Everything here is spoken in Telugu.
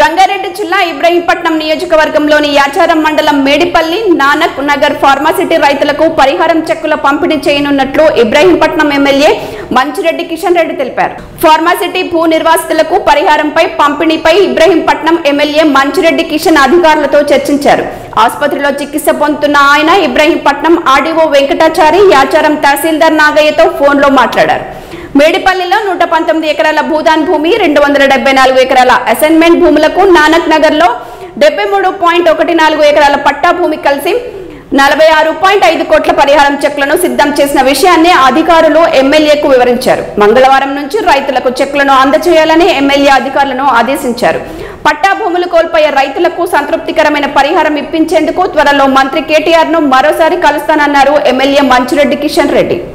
రంగారెడ్డి జిల్లా ఇబ్రహీంపట్నం నియోజకవర్గంలోని యాచారం మండలం మేడిపల్లి నానక్ నగర్ ఫార్మాసిటీ రైతులకు పరిహారం చెక్కుల పంపిణీ చేయనున్నట్లు ఇబ్రహీంపట్నం ఎమ్మెల్యే మంచిరెడ్డి కిషన్ రెడ్డి తెలిపారు ఫార్మాసిటీ భూ నిర్వాసితులకు పరిహారంపై పంపిణీపై ఇబ్రహీంపట్నం ఎమ్మెల్యే మంచిరెడ్డి కిషన్ అధికారులతో చర్చించారు ఆసుపత్రిలో చికిత్స పొందుతున్న ఆయన ఇబ్రహీంపట్నం ఆర్డీఓ వెంకటాచారి యాచారం తహసీల్దార్ నాగయ్యతో ఫోన్లో మాట్లాడారు మేడిపల్లిలో నూట పంతొమ్మిది ఎకరాల భూదాన్ భూమి రెండు వందల డెబ్బై నాలుగు ఎకరాల అసైన్మెంట్ భూములకు నానక్ నగర్ లో డెబ్బై మూడు పాయింట్ ఒకటి నాలుగు ఎకరాల పట్టా భూమి కలిసి నలభై ఆరు పాయింట్ ఐదు కోట్ల పరిహారం చెక్లను సిద్ధం చేసిన విషయాన్ని అధికారులు ఎమ్మెల్యేకు వివరించారు మంగళవారం నుంచి రైతులకు చెక్లను అందజేయాలని ఎమ్మెల్యే అధికారులను ఆదేశించారు పట్టా భూములు కోల్పోయే రైతులకు సంతృప్తికరమైన పరిహారం ఇప్పించేందుకు త్వరలో మంత్రి కేటీఆర్ ను మరోసారి కలుస్తానన్నారు ఎమ్మెల్యే మంచిరెడ్డి కిషన్ రెడ్డి